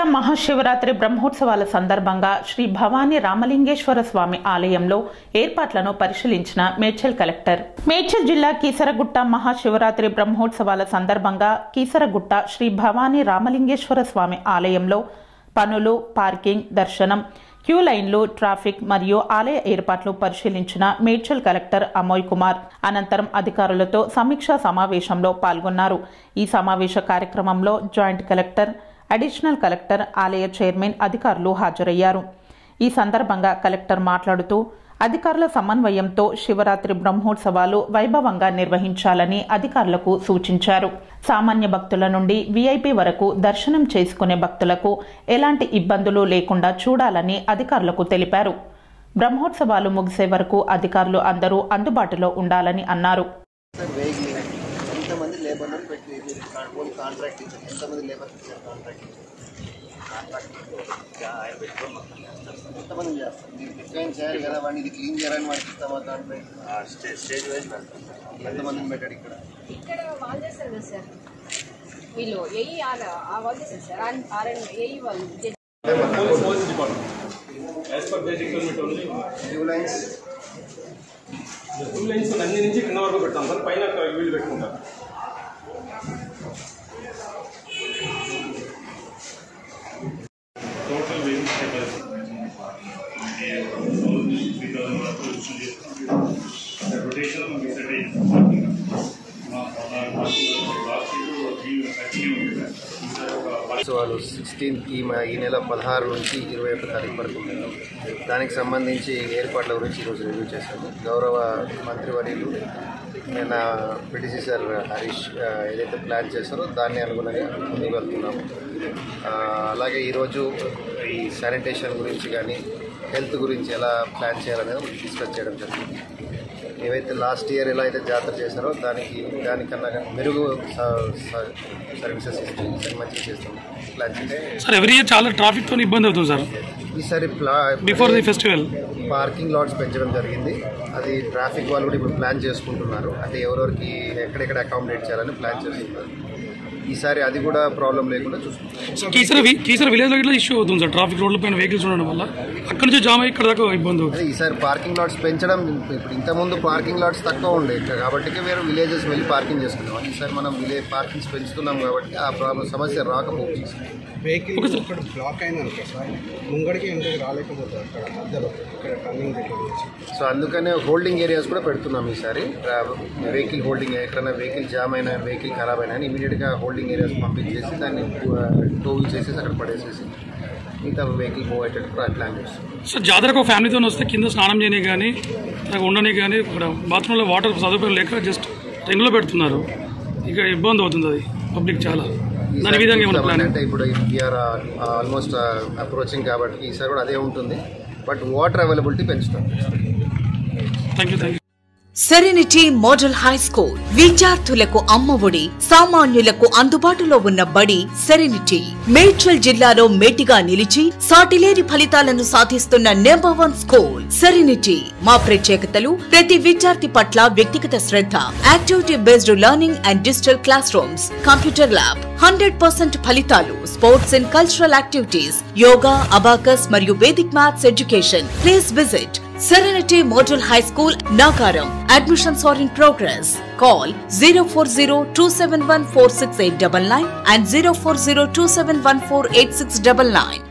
మహాశివరాత్రి బ్రహ్మోత్సవాల సందర్భంగా శ్రీ భవానీ రామలింగేశ్వర స్వామి ఆలయంలో ఏర్పాట్లను పరిశీలించిన మేడ్చల్ కలెక్టర్ మేడ్చల్ జిల్లా కీసరగుట్ట మహాశివరాత్రి బ్రహ్మోత్సవాల సందర్భంగా కీసరగుట్ట శ్రీ భవానీ రామలింగేశ్వర స్వామి ఆలయంలో పనులు పార్కింగ్ దర్శనం క్యూ లైన్లు ట్రాఫిక్ మరియు ఆలయ ఏర్పాట్లు పరిశీలించిన మేడ్చల్ కలెక్టర్ అమోయ్ కుమార్ అనంతరం అధికారులతో సమీక్షా సమావేశంలో పాల్గొన్నారు ఈ సమావేశ కార్యక్రమంలో జాయింట్ కలెక్టర్ అడిషనల్ కలెక్టర్ ఆలయ చైర్మన్ అధికారులు హాజరయ్యారు ఈ సందర్భంగా కలెక్టర్ మాట్లాడుతూ అధికారుల సమన్వయంతో శివరాత్రి బ్రహ్మోత్సవాలు వైభవంగా నిర్వహించాలని అధికారులకు సూచించారు సామాన్య భక్తుల నుండి వీఐపీ వరకు దర్శనం చేసుకునే భక్తులకు ఎలాంటి ఇబ్బందులు లేకుండా చూడాలని అధికారులకు తెలిపారు బ్రహ్మోత్సవాలు ముగిసే వరకు అధికారులు అందరూ అందుబాటులో ఉండాలని అన్నారు సార్ వెహికల్ ఎంతమంది లేబర్లను పెట్టి ఓన్ కాంట్రాక్ట్ ఇచ్చారు ఎంతమంది లేబర్ ఇచ్చారు కాంట్రాక్ట్ ఇచ్చారు ఎంతమంది చేస్తారు మీరు డిఫైన్ చేయాలి కదా వాడిని ఇది క్లీన్ చేయాలని వాడికి ఇస్తామా కాంట్రాక్ట్ స్టేజ్ వైజ్ ఎంతమందిని పెట్టాడు ఇక్కడ ఇక్కడ వాళ్ళు చేస్తారు కదా సార్ వీళ్ళు ఏఈ ఆర్ ఆ వాళ్ళు చేస్తారు సార్ ఆర్ఎన్ ఏఈ వాళ్ళు as per basic limit only queue lines two lines అన్ని నుంచి కింద వరకు పెడతాం సార్ పైన వీళ్ళు పెట్టుకుంటారు total vehicles capacity three thousand వరకు ఇష్యూ చేస్తున్నాం రొటేషన్ మాకు సెట్ అయింది లాస్ట్ ఇయర్ కంటిన్యూ ఉంది సార్ ఒక ఉత్సవాలు సిక్స్టీన్త్కి ఈ నెల పదహారు నుంచి ఇరవై ఒకటో తారీఖు వరకు ఉన్నాయి దానికి సంబంధించి ఏర్పాట్ల గురించి ఈరోజు రివ్యూ చేశాము గౌరవ మంత్రివర్యులు నిన్న పిటిసిసర్ హరీష్ ఆ, ఏదైతే ప్లాన్ చేస్తారో దాన్ని అనుగుణంగా ముందుకు వెళ్తున్నాము ఆ, అలాగే ఈరోజు ఈ శానిటేషన్ గురించి కానీ హెల్త్ గురించి ఎలా ప్లాన్ చేయాలనేది డిస్కస్ చేయడం జరిగింది ఏవైతే లాస్ట్ ఇయర్ ఎలా అయితే జాతర చేశారో దానికి దానికన్నా మెరుగు స- స- సర్వీసెస్ ఇస్తూ ఈసారి మంచిగా చేస్తాం ప్లాన్ చేస్తాం సార్ ఎవ్రీ ఇయర్ చాలా ట్రాఫిక్ తో ఇబ్బంది అవుతుంది సార్ ఈసారి ప్లా before the festival parking lots పెంచడం జరిగింది అది ట్రాఫిక్ వాళ్ళు కూడా ఇప్పుడు ప్లాన్ చేసుకుంటున్నారు అంటే ఎవరెవరికి ఎక్కడెక్కడ అకామిడేట్ చేయాలని ప్లాన్ చేస్తున్నారు ఈసారి అది కూడా ప్రాబ్లం లేకుండా చూసుకుంటాం కీసర వి- కీసర విలేజ్ లో ఇట్లా ఇష్యూ అవుతుంది సార్ ట్రాఫిక్ రోడ్ల పైన వెహికల్స్ ఉండడం వల్ల అక్కడి నుంచి జామ్ అయ్యి ఇక్కడ దాకా ఇబ్బంది అవుతుంది అదే ఈసారి పార్కింగ్ లాట్స్ పెంచడం ఇప్పుడు ఇంతకుముందు పార్కింగ్ లాట్స్ తక్కువ ఉండే కాబట్టి వేరే విలేజెస్ వెళ్ళి పార్కింగ్ చేసుకున్నాం ఈసారి మనం విలేజ్ పార్కింగ్స్ పెంచుతున్నాం కాబట్టి ఆ ప్రాబ్లం సమస్య రాకపోవచ్చు వెహికల్ ఇక్కడ బ్లాక్ అయింది అనుకో సార్ ముంగడికి ఎందుకు రాలేకపోతుంది అక్కడ మధ్యలో ఇక్కడ టర్నింగ్ దగ్గర నుంచి సో అందుకనే హోల్డింగ్ ఏరియాస్ కూడా పెడుతున్నాం ఈసారి వెహికల్ హోల్డింగ్ ఎక్కడైనా వెహికల్ జామ్ అయినా వెహికల్ ఖరాబ్ అయినా ఇమీడియట్గా హోల్డింగ్ ఏరియాస్ పంపించేసి దాన్ని టోల్ చేసేసి అక్కడ పడేసేసి మిగతా వెహికల్ మూవ్ అయ్యేటట్టు ప్లాన్ చేస్తాం సార్ జాతరకు ఒక ఫ్యామిలీతో వస్తే కింద స్నానం చేయని కానీ ఉండని కానీ ఇక్కడ బాత్రూంలో వాటర్ సదుపాయం లేక జస్ట్ టెన్లో పెడుతున్నారు ఇక ఇబ్బంది అవుతుంది అది పబ్లిక్ చాలా దాని విధంగా ఏమైనా ప్లాన్ అంటే ఇప్పుడు వీఆర్ ఆల్మోస్ట్ అప్రోచింగ్ కాబట్టి ఈసారి కూడా అదే ఉంటుంది బట్ వాటర్ అవైలబిలిటీ పెంచుతాం thank you thank you serenity model high school విద్యార్థులకు అమ్మఒడి సామాన్యులకు అందుబాటులో ఉన్న బడి సెరెనిటీ మేడ్చల్ జిల్లాలో మేటిగా నిలిచి సాటిలేని ఫలితాలను సాధిస్తున్న నెంబర్ వన్ స్కూల్ సెరెనిటీ మా ప్రత్యేకతలు ప్రతి విద్యార్థి పట్ల వ్యక్తిగత శ్రద్ధ activity based learning and digital classrooms computer lab hundred percent ఫలితాలు sports and cultural activities yoga abacus మరియు Vedic maths education please visit Serenity Model High School, Nagaram. Admissions are in progress. Call 040 and 040